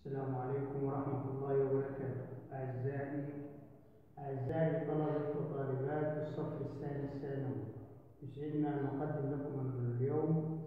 السلام عليكم ورحمة الله وبركاته أعزائي أعزائي طلبة وطالبات الصف الثاني الثانوي يسعدنا أن نقدم لكم اليوم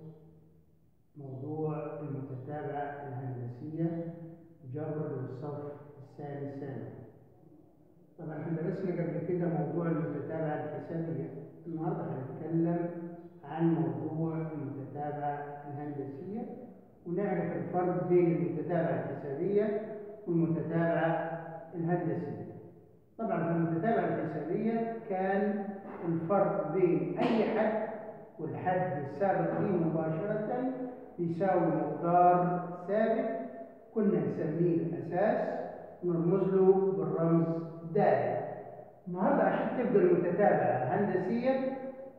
موضوع المتتابعة الهندسية جبر للصف الثاني الثانوي طبعا احنا درسنا قبل كده موضوع المتتابعة الحسابية النهارده هنتكلم عن موضوع المتتابعة الهندسية ونعرف الفرق بين المتتابعة الحسابية والمتتابعة الهندسية. طبعا في المتتابعة الحسابية كان الفرق بين أي حد والحد السابق فيه مباشرة يساوي مقدار ثابت كنا نسميه الأساس ونرمز له بالرمز د. النهارده عشان تبدأ المتتابعة الهندسية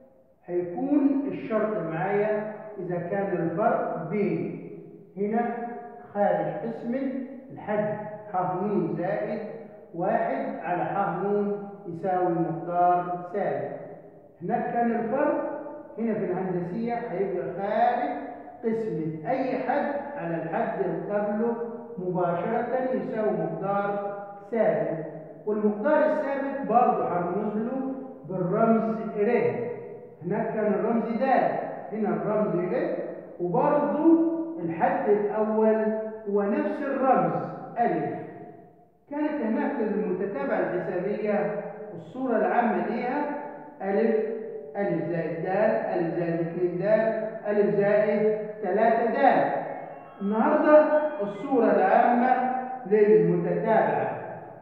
هيكون الشرط معايا إذا كان الفرق بين هنا خارج قسم الحد ح ن زائد واحد على ح ن يساوي مقدار ثابت هناك كان الفرق هنا في الهندسية هيبقى خارج قسمة أي حد على الحد اللي قبله مباشرة يساوي مقدار ثابت والمقدار الثابت برضه هنرمز له بالرمز ر هناك كان الرمز د هنا الرمز ر وبرضه الحد الأول هو نفس الرمز ألف كانت هناك المتتابعة الحسابية الصورة العامة ليها ألف ألف زائد د ألف زائد اثنين د ألف زائد ثلاثة د النهاردة الصورة العامة للمتتابعة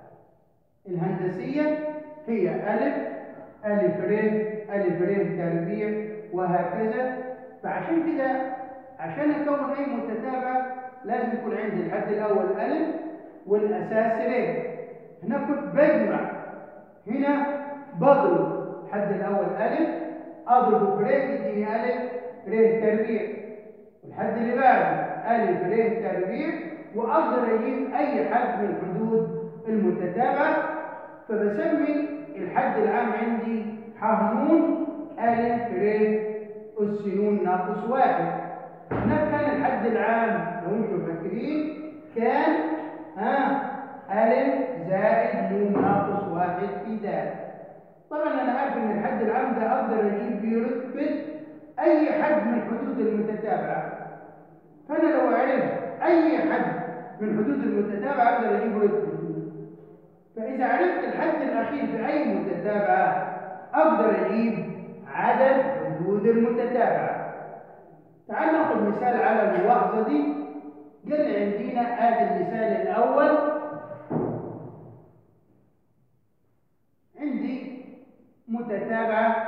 الهندسية هي ألف ألف ر ألف ر تربيع وهكذا فعشان كده عشان أكون أي متتابعة لازم يكون عندي الحد الأول ألف والأساس ر هنا كنت بجمع هنا بضرب الحد الأول ألف أضربه في ر يديني ألف ر تربيع والحد اللي بعده ألف ر تربيع وأقدر أجيب أي حد من حدود المتتابعة فبسمي الحد العام عندي ح ن ألف ر أس ن ناقص واحد هناك كان الحد العام لو انتم فاكرين كان ها ألف زائد ن ناقص واحد في د طبعا أنا عارف إن الحد العام ده أقدر أجيب بيه رتبة أي حد من حدود المتتابعة فأنا لو عرفت أي حد من حدود المتتابعة أقدر أجيب رتبة فإذا عرفت الحد الأخير في أي متتابعة أقدر أجيب عدد حدود المتتابعة تعال ناخذ مثال على الملاحظة دي قال لي عندنا ادي المثال الأول عندي متتابعة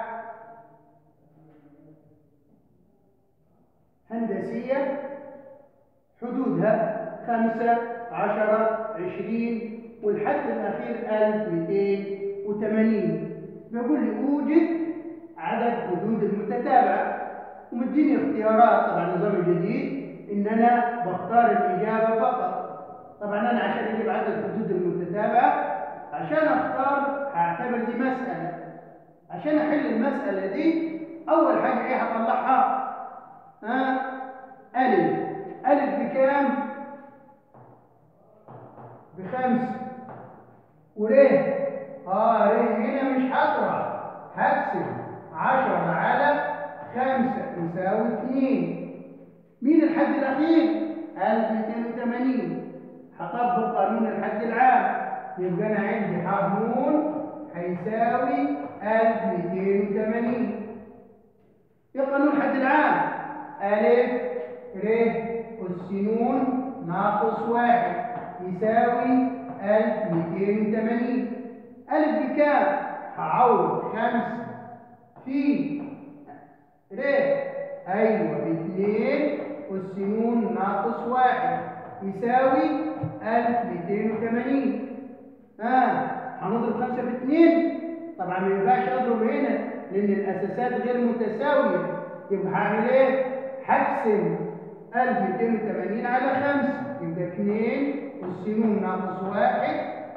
هندسية حدودها خمسة عشرة عشرين والحد الأخير ألف مئتين وثمانين بيقول لي أوجد عدد حدود المتتابعة ومديني اختيارات طبعا النظام الجديد ان انا بختار الاجابه فقط طبعا انا عشان اجيب عدد حدود المتتابعه عشان اختار هعتبر دي مساله عشان احل المساله دي اول حاجه ايه هطلعها ها الف الف بكام بخمسه وريه اه ريه هنا مش هطرح هقسم عشرة على خمسة يساوي اثنين مين الحد الأخير؟ 1280 هطبق قانون الحد العام يبقى أنا عندي ح ن هيساوي 1280 يا قانون الحد العام أ ر أس ن ناقص واحد يساوي 1280 ألف بكام؟ هعوض خمسة في ر ايوه 2 والسنون ناقص واحد يساوي 1280 ها آه. هنضرب 5 في 2 طبعا ما ينفعش اضرب هنا لان الاساسات غير متساويه يبقى هعمل ايه؟ هقسم 1280 على 5 يبقى 2 والسنون ناقص واحد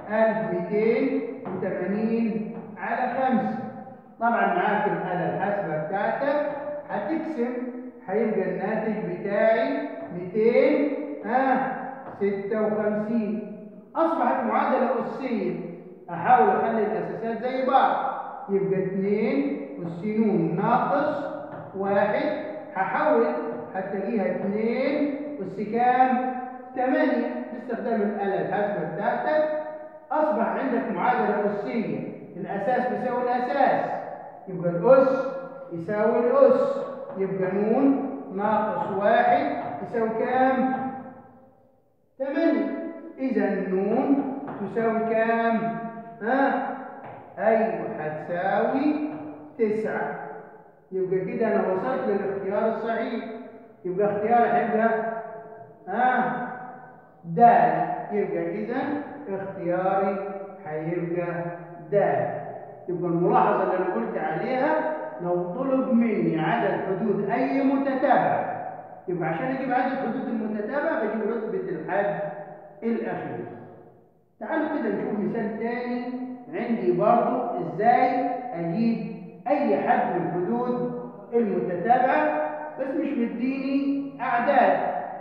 1280 على 5 طبعا معاك الآلة الحاسبة بتاعتك هتقسم هيبقى الناتج بتاعي 200 ها 56 أصبحت معادلة أسية أحاول أخلي الأساسات زي بعض يبقى 2 أس ن ناقص واحد هحول هتلاقيها 2 أس كام؟ 8 باستخدام الآلة الحاسبة بتاعتك أصبح عندك معادلة أسية الأساس بيساوي الأساس يبقى الأس يساوي الأس يبقى ن ناقص واحد يساوي كام؟ 8 إذا ن تساوي كام؟ ها؟ أيوه هتساوي 9 يبقى كده أنا وصلت للاختيار الصحيح يبقى اختياري هيبقى ها؟ د يبقى إذا اختياري هيبقى د يبقى الملاحظة اللي أنا قلت عليها لو طلب مني عدد حدود أي متتابع يبقى عشان أجيب عدد حدود المتتابع بجيب رتبة الحد الأخير تعالوا كده نشوف مثال تاني عندي برضو إزاي أجيب أي حد من الحدود المتتابعة بس مش مديني أعداد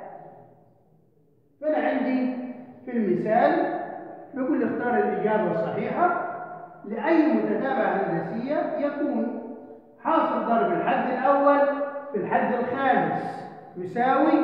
فأنا عندي في المثال بيقول لي اختار الإجابة الصحيحة لأي متتابعة هندسية يكون حاصل ضرب الحد الأول في الحد الخامس يساوي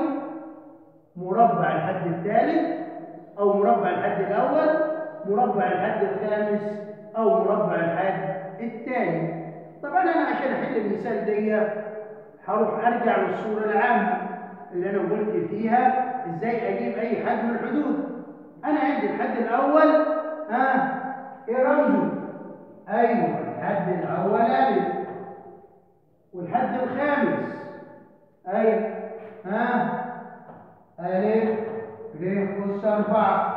مربع الحد الثالث أو مربع الحد الأول مربع الحد الخامس أو مربع الحد الثاني طبعا أنا عشان أحل المثال دي هروح أرجع للصورة العامة اللي أنا قلت فيها إزاي أجيب أي حد من الحدود أنا عندي الحد الأول ها إيه رمزه؟ أيوه الحد الأول ألف والحد الخامس أيوه ها ألف ر أس أربعة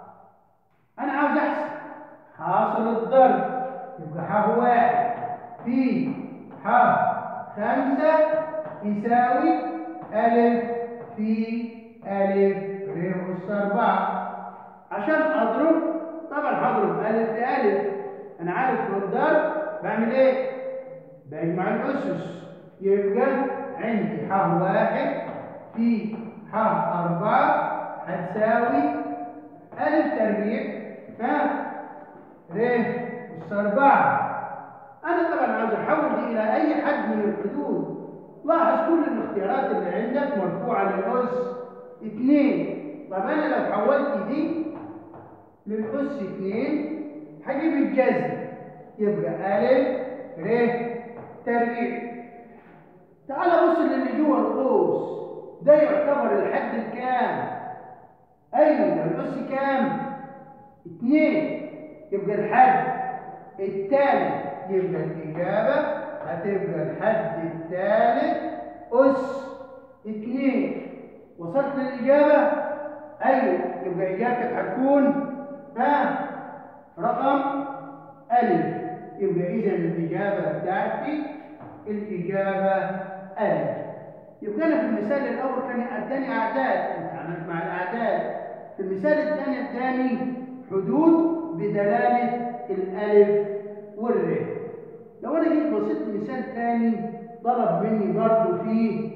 أنا عاوز أحسب حاصل الضرب يبقى ح واحد في ح خمسة يساوي ألف في ألف ر أس أربعة عشان أضرب طبعا هضرب ألف في ألف أنا عارف في الضرب بعمل إيه؟ بجمع الأسس يبقى عندي ح واحد في ح أربعة هتساوي ألف تربيع ها ر أس أربعة أنا طبعا عاوز أحول دي إلى أي حد من الحدود لاحظ كل الاختيارات اللي عندك مرفوعة للأس اتنين طب أنا لو حولت دي للأس اتنين هجيب الجذر يبقى ألف ر تربيع تعال بص للي جوه القوس ده يعتبر الحد الكام ايوه الأس كام اتنين يبقى الحد الثالث يبقى الإجابة هتبقى الحد الثالث أس اتنين وصلت للإجابة أيوه يبقى إجابتك هتكون ها رقم ألف يبقى إذا الإجابة بتاعتي الإجابة ألف يبقى أنا في المثال الأول كان أداني أعداد وتعاملت مع الأعداد في المثال الثاني أداني حدود بدلالة الألف والر لو أنا جيت بصيت مثال ثاني طلب مني برضه فيه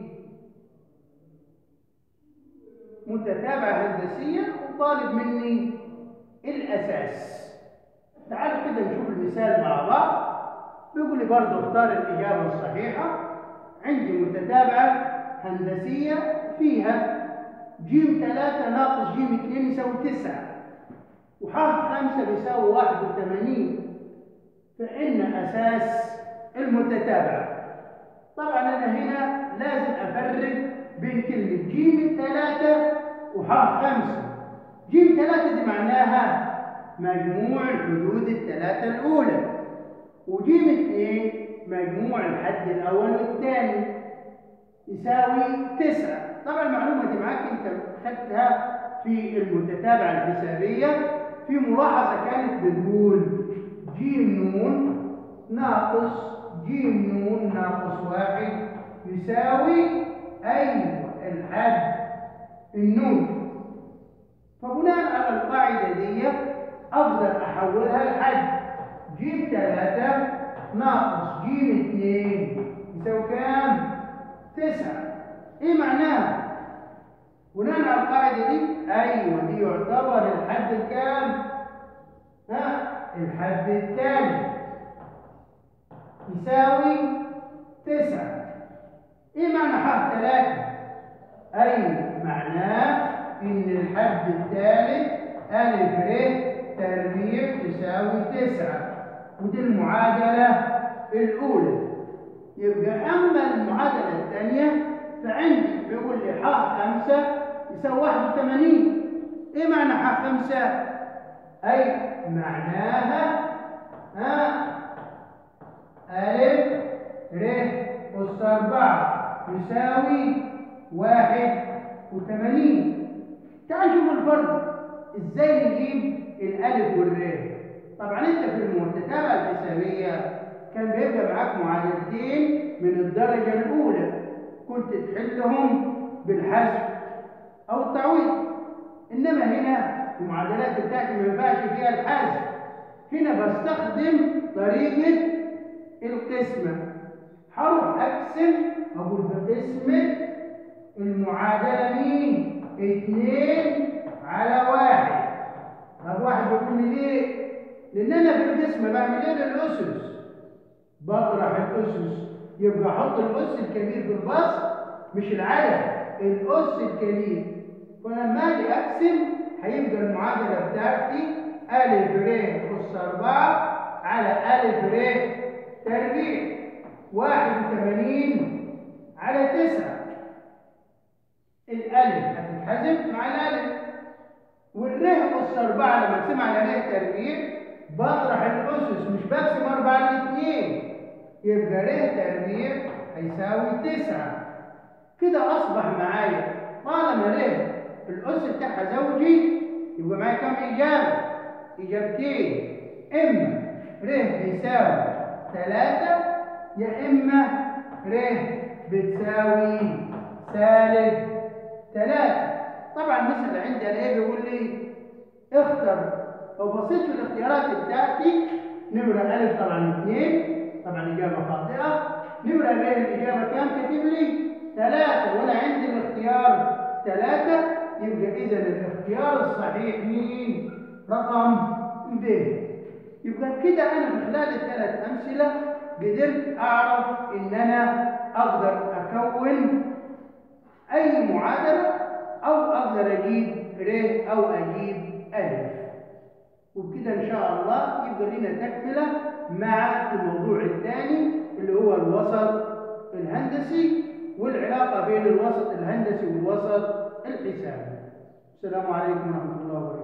متتابعة هندسية وطالب مني الأساس تعالوا كده نشوف المثال مع بعض بيقول لي برضه اختار الإجابة الصحيحة عندي متتابعة هندسية فيها ج 3 ناقص ج 2 يساوي 9 وح 5 بيساوي 81 فإن أساس المتتابعة طبعا أنا هنا لازم أفرق بين كلمة ج 3 وح 5 ج 3 دي معناها مجموع الحدود الثلاثة الأولى وجيم اثنين مجموع الحد الأول والثاني يساوي تسعة طبعا المعلومة دي معاك أنت خدتها في المتتابعة الحسابية في ملاحظة كانت بتقول جيم نون ناقص جيم نون ناقص واحد يساوي أيوة الحد النون فبناء على القاعدة دي أقدر أحولها لحد جيم ثلاثة ناقص جيم اثنين يساوي كام؟ تسعة إيه معناها؟ بناء على القاعدة دي أيوة دي يعتبر الحد الكام؟ ها الحد الثاني يساوي تسعة إيه معنى حرف ثلاثة؟ أي معناه إن الحد الثالث ألف ر تربيع تساوي تسعة ودي المعادلة الأولى يبقى أما المعادلة الثانية فعندي بيقول لي ح خمسة يساوي واحد وثمانين إيه معنى ح خمسة؟ أي معناها ها ألف ر أس أربعة يساوي واحد وثمانين تعال نشوف الفرق إزاي نجيب الألف والر طبعا أنت في المتتابعة الحسابية كان بيبقى معاك معادلتين من الدرجة الأولى كنت تحلهم بالحذف أو التعويض إنما هنا المعادلات بتاعتي ما ينفعش فيها الحذف هنا بستخدم طريقة القسمة هروح أقسم أقول بقسمة المعادلة مين؟ اتنين على واحد طب واحد يقول لي ليه؟ لأن أنا في القسمة بعمل إيه للأسس؟ بطرح الأسس يبقى أحط الأس الكبير في البسط مش العدد الأس الكبير فلما أجي أقسم هيبقى المعادلة بتاعتي ألف ر أس أربعة على ألف ر تربيع واحد وثمانين على تسعة الألف هتتحذف مع الألف والر أس أربعة لما أقسم على ر تربيع بطرح الأسس مش بقسم أربعة الاثنين يبقى ر تربيع هيساوي تسعة كده أصبح معايا طالما ر الأس بتاعها زوجي يبقى معايا كم إجابة؟ إجابتين إما ر يساوي ثلاثة يا إما ر بتساوي سالب ثلاثة طبعا مثل عندي أنا إيه بيقول لي اختر لو بصيت في الاختيارات بتاعتي نمرة ألف طبعا اثنين طبعا إجابة خاطئة نمرة ب الإجابة كام كاتب لي؟ ثلاثة وأنا عندي الاختيار ثلاثة يبقى إذا الاختيار الصحيح مين؟ رقم ب يبقى كده أنا في خلال الثلاث أمثلة قدرت أعرف إن أنا أقدر أكون أي معادلة أو أقدر أجيب ر أو أجيب ألف وبكده إن شاء الله يبقى لنا تكملة مع الموضوع الثاني اللي هو الوسط الهندسي والعلاقة بين الوسط الهندسي والوسط الحسابي السلام عليكم ورحمة الله وبركاته